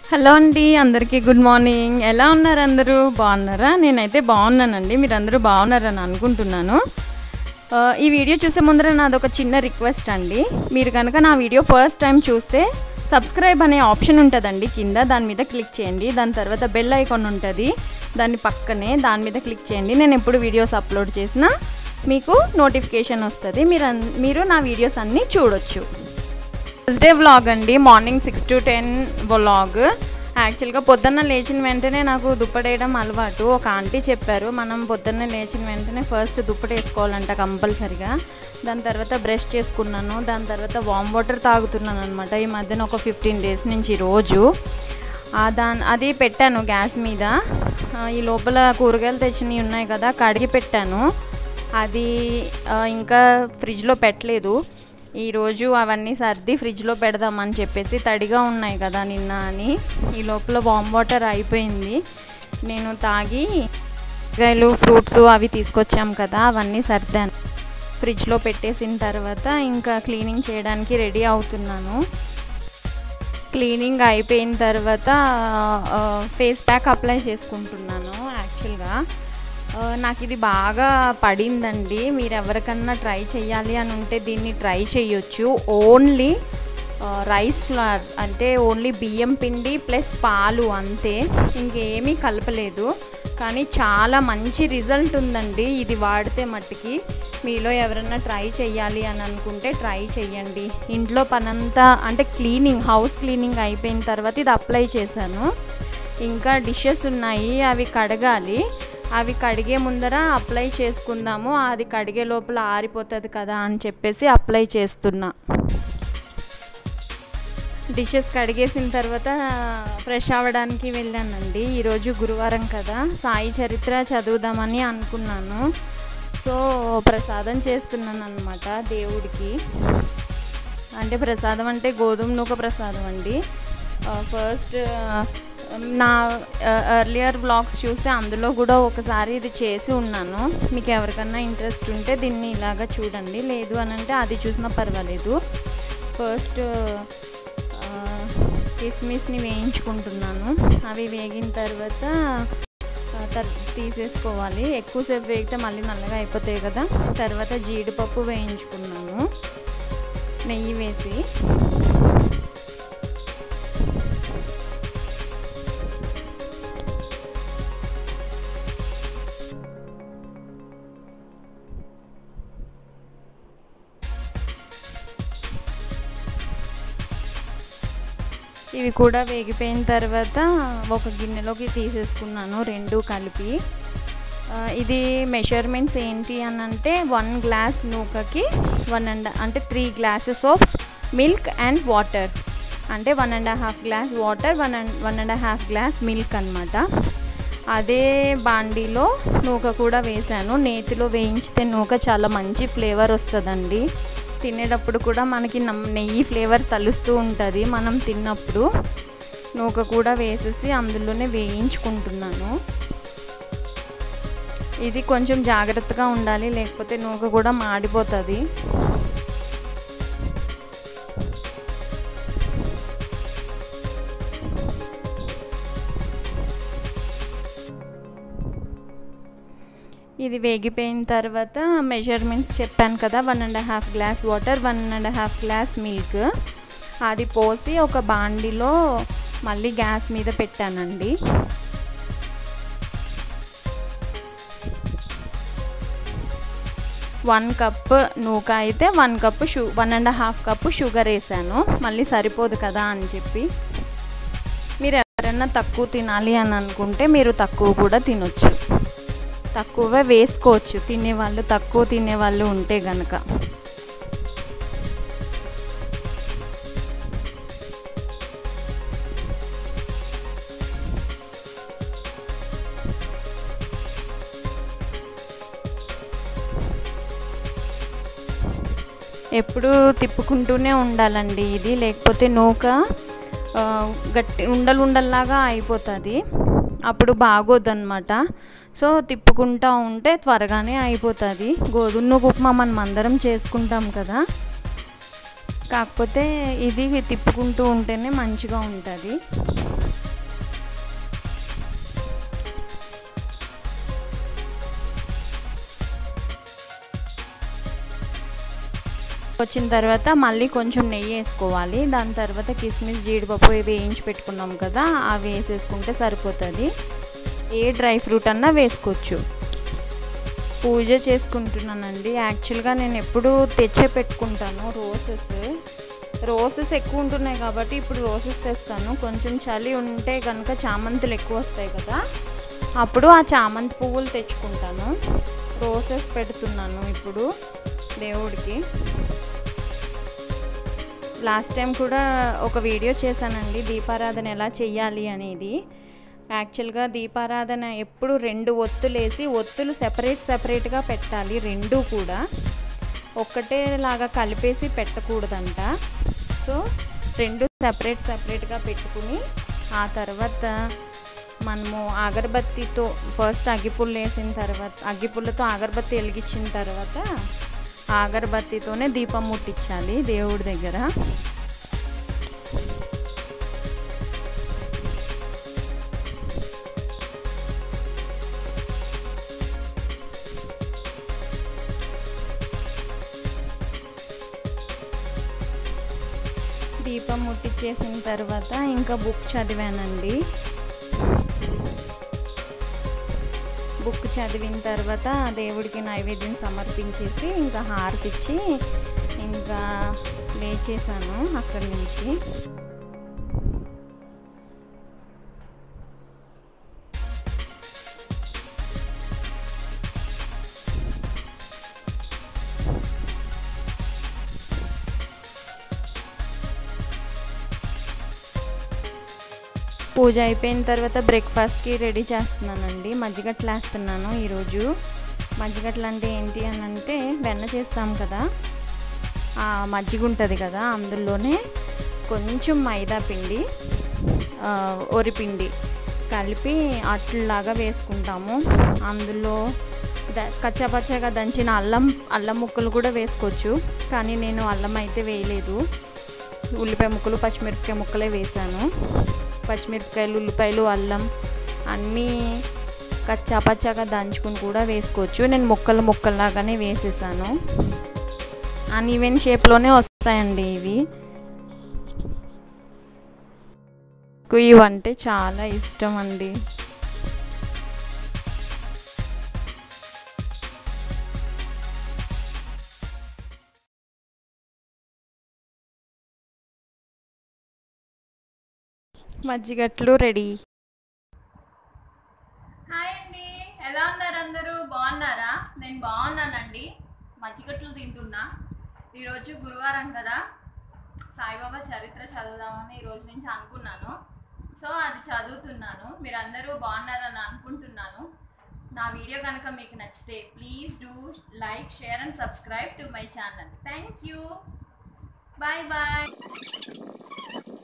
hello అండి అందరికీ good morning ఎలా ఉన్నారు అందరూ బాగున్నారా నేనైతే బాగున్నానండి మీరు అందరూ బాగున్నారని అనుకుంటున్నాను ఆ, ఈ వీడియో చూసే ముందర నాది ఒక చిన్న రిక్వెస్ట్ అండి మీరు కనుక నా వీడియో ఫస్ట్ టైం చూస్తే సబ్స్క్రైబ్ అనే ఆప్షన్ ఉంటుందండి కింద దాని మీద క్లిక్ చేయండి దాని తర్వాత బెల్ ఐకాన్ ఉంటుంది దాని పక్కనే దాని మీద క్లిక్ చేయండి నేను ఎప్పుడు వీడియోస్ అప్లోడ్ చేసినా మీకు నోటిఫికేషన్ వస్తుంది మీరు అన్- మీరు నా వీడియోస్ అన్నీ చూడొచ్చు డే వ్లాగ్ అండి morning six to ten vlog యాక్చువల్గా పొద్దున్న లేచిన వెంటనే నాకు దుప్పటేయడం అలవాటు ఒక ఆంటీ చెప్పారు మనం పొద్దున్న లేచిన వెంటనే ఫస్ట్ దుప్పట వేసుకోవాలంట కంపల్సరిగా దాని తర్వాత బ్రష్ చేసుకున్నాను దాని తర్వాత వామ్ వాటర్ తాగుతున్నాను అనమాట ఈ మధ్యన ఒక ఫిఫ్టీన్ డేస్ నుంచి రోజు ఆ దాని అది పెట్టాను గ్యాస్ మీద ఆ, ఈ లోపల కూరగాయలు తెచ్చినవి ఉన్నాయి కదా కడిగి పెట్టాను అది ఆ, ఇంకా ఫ్రిడ్జ్లో పెట్టలేదు ఈరోజు అవన్నీ సర్ది ఫ్రిడ్జ్లో పెడదామని చెప్పేసి తడిగా ఉన్నాయి కదా నిన్న అని ఈ లోపల వామ్ వాటర్ అయిపోయింది నేను తాగి కూరగాయలు ఫ్రూట్స్ అవి తీసుకొచ్చాం కదా అవన్నీ సర్దాను ఫ్రిడ్జ్లో పెట్టేసిన తర్వాత ఇంకా క్లీనింగ్ చేయడానికి రెడీ అవుతున్నాను క్లీనింగ్ అయిపోయిన తర్వాత ఆ, ఫేస్ ప్యాక్ అప్లై చేసుకుంటున్నాను యాక్చువల్గా ఆ, నాకు ఇది బాగా పడిందండి మీరు ఎవరికన్నా ట్రై చేయాలి అని ఉంటే దీన్ని ట్రై చేయొచ్చు ఓన్లీ ఆ, రైస్ ఫ్లవర్ అంటే ఓన్లీ బియ్యం పిండి ప్లస్ పాలు అంతే ఇంకేమీ కలపలేదు కానీ చాలా మంచి రిజల్ట్ ఉందండి ఇది వాడితే మట్టుకి మీలో ఎవరన్నా ట్రై చేయాలి అని అనుకుంటే ట్రై చేయండి ఇంట్లో పనంతా అంటే క్లీనింగ్ హౌస్ క్లీనింగ్ అయిపోయిన తర్వాత ఇది అప్లై చేశాను ఇంకా డిషెస్ ఉన్నాయి అవి కడగాలి అవి కడిగే ముందర అప్లై చేసుకుందాము అది కడిగే లోపల ఆరిపోతుంది కదా అని చెప్పేసి అప్లై చేస్తున్నా డిషెస్ కడిగేసిన తర్వాత ఫ్రెష్ అవ్వడానికి వెళ్ళానండి ఈరోజు గురువారం కదా సాయి చరిత్ర చదువుదామని అనుకున్నాను సో ప్రసాదం చేస్తున్నాను అనమాట దేవుడికి అంటే ప్రసాదం అంటే గోధుమ నూక ప్రసాదం అండి ఫస్ట్ నా ఎర్లియర్ బ్లాగ్స్ చూస్తే అందులో కూడా ఒకసారి ఇది చేసి ఉన్నాను మీకు ఎవరికన్నా ఇంట్రెస్ట్ ఉంటే దీన్ని ఇలాగా చూడండి లేదు అని అంటే అది చూసినా పర్వాలేదు ఫస్ట్ కిస్మిస్ని వేయించుకుంటున్నాను అవి వేగిన తర్వాత ఆ, తర్ తీసేసుకోవాలి ఎక్కువసేపు వేగితే మళ్ళీ నల్లగా అయిపోతాయి కదా తర్వాత జీడిపప్పు వేయించుకున్నాను నెయ్యి వేసి ఇవి కూడా వేగిపోయిన తర్వాత ఒక గిన్నెలోకి తీసేసుకున్నాను రెండు కలిపి ఆ, ఇది మెజర్మెంట్స్ ఏంటి అని అంటే వన్ గ్లాస్ నూకకి వన్ అండ్ అంటే three glasses of milk and water అంటే one and half glass water one and one and half glass milk అనమాట అదే బాండీలో నూక కూడా వేసాను నేతిలో వేయించితే నూక చాలా మంచి ఫ్లేవర్ వస్తుందండి తినేటప్పుడు కూడా మనకి నమ్- నెయ్యి ఫ్లేవర్ తలుస్తూ ఉంటుంది మనం తిన్నప్పుడు నూక కూడా వేసేసి అందులోనే వేయించుకుంటున్నాను ఇది కొంచెం జాగ్రత్తగా ఉండాలి లేకపోతే నూక కూడా మాడిపోతుంది ఇది వేగిపోయిన తర్వాత మెజర్మెంట్స్ చెప్పాను కదా one and half glass water one and half glass milk అది పోసి ఒక బాండిలో మళ్ళీ గ్యాస్ మీద పెట్టానండి వన్ కప్ నూక అయితే వన్ కప్ షు one and half cup sugar వేసాను మళ్ళీ సరిపోదు కదా అని చెప్పి మీరు ఎవరైనా తక్కువ తినాలి అని అనుకుంటే మీరు తక్కువ కూడా తినొచ్చు తక్కువ వేసుకోవచ్చు తినేవాళ్ళు తక్కువ తినేవాళ్ళు ఉంటే గనక ఎప్పుడు తిప్పుకుంటూనే ఉండాలండి ఇది లేకపోతే నూక ఆ, గట్టి ఉండలు ఉండల్లాగా అయిపోతుంది అప్పుడు బాగోదన్నమాట సో తిప్పుకుంటూ ఉంటే త్వరగానే అయిపోతుంది గోధుమ నూక ఉప్మా మనం అందరం చేసుకుంటాం కదా కాకపోతే ఇది తిప్పుకుంటూ ఉంటేనే మంచిగా ఉంటుంది వచ్చిన తర్వాత మళ్ళీ కొంచెం నెయ్యి వేసుకోవాలి దాని తర్వాత కిస్మిస్ జీడిపప్పు ఇవి వేయించి పెట్టుకున్నాం కదా అవి వేసేసుకుంటే సరిపోతుంది ఏ డ్రై ఫ్రూట్ అన్నా వేసుకోవచ్చు పూజ చేసుకుంటున్నానండి యాక్చువల్గా నేను ఎప్పుడు తెచ్చే పెట్టుకుంటాను రోసెస్ రోసెస్ ఎక్కువ ఉంటున్నాయి కాబట్టి ఇప్పుడు రోసెస్ తెస్తాను కొంచెం చలి ఉంటే కనుక చామంతులు ఎక్కువ వస్తాయి కదా అప్పుడు ఆ చామంతి పువ్వులు తెచ్చుకుంటాను రోసెస్ పెడుతున్నాను ఇప్పుడు దేవుడికి లాస్ట్ టైం కూడా ఒక వీడియో చేశానండి దీపారాధన ఎలా చెయ్యాలి అనేది యాక్చువల్గా దీపారాధన ఎప్పుడు రెండు ఒత్తులు వేసి ఒత్తులు సెపరేట్ సెపరేట్గా పెట్టాలి రెండు కూడా ఒక్కటే లాగా కలిపేసి పెట్టకూడదంట సో రెండు సెపరేట్ సెపరేట్గా పెట్టుకుని ఆ తర్వాత మనము అగరబత్తితో ఫస్ట్ అగ్గిపుల్లు వేసిన తర్వాత అగ్గిపుల్లతో అగరబత్తి వెలిగించిన తర్వాత ఆ అగరబత్తితోనే దీపం ముట్టించాలి దేవుడి దగ్గర దీపం ముట్టించేసిన తర్వాత ఇంకా బుక్ చదివానండి బుక్ చదివిన తర్వాత దేవుడికి నైవేద్యం సమర్పించేసి ఇంకా హారతి ఇచ్చి ఇంకా లేచేసాను అక్కడి నుంచి పూజ అయిపోయిన తర్వాత బ్రేక్ఫాస్ట్కి రెడీ చేస్తున్నానండి మజ్జిగట్లు వేస్తున్నాను ఈరోజు మజ్జిగట్లు అంటే ఏంటి అని అంటే వెన్న చేస్తాం కదా ఆ మజ్జిగ ఉంటుంది కదా అందులోనే కొంచెం మైదా పిండి ఒరిపిండి కలిపి అట్లలాగా వేసుకుంటాము అందులో ద కచ్చాపచ్చాగా దంచిన అల్లం అల్లం ముక్కలు కూడా వేసుకోవచ్చు కానీ నేను అల్లం అయితే వేయలేదు ఉల్లిపాయ ముక్కలు పచ్చిమిరపకాయ ముక్కలే వేసాను పచ్చిమిరపకాయలు ఉల్లిపాయలు అల్లం అన్నీ కచ్చా పచ్చాగా దంచుకుని కూడా వేసుకోవచ్చు నేను ముక్కలు ముక్కల్లాగానే వేసేసాను అన్ ఈవెన్ షేప్లోనే వస్తాయండి ఇవి నాకు ఇవంటే చాలా ఇష్టం అండి మజ్జిగట్లు రెడీ హాయ్ అండి ఎలా ఉన్నారు అందరూ బాగున్నారా నేను బాగున్నానండి మజ్జిగట్లు తింటున్నా ఈరోజు గురువారం కదా సాయిబాబా చరిత్ర చదువుదామని ఈ రోజు నుంచి అనుకున్నాను సో అది చదువుతున్నాను మీరు అందరూ బాగున్నారని అనుకుంటున్నాను నా వీడియో కనుక మీకు నచ్చితే please do like share and subscribe to my channel thank you bye bye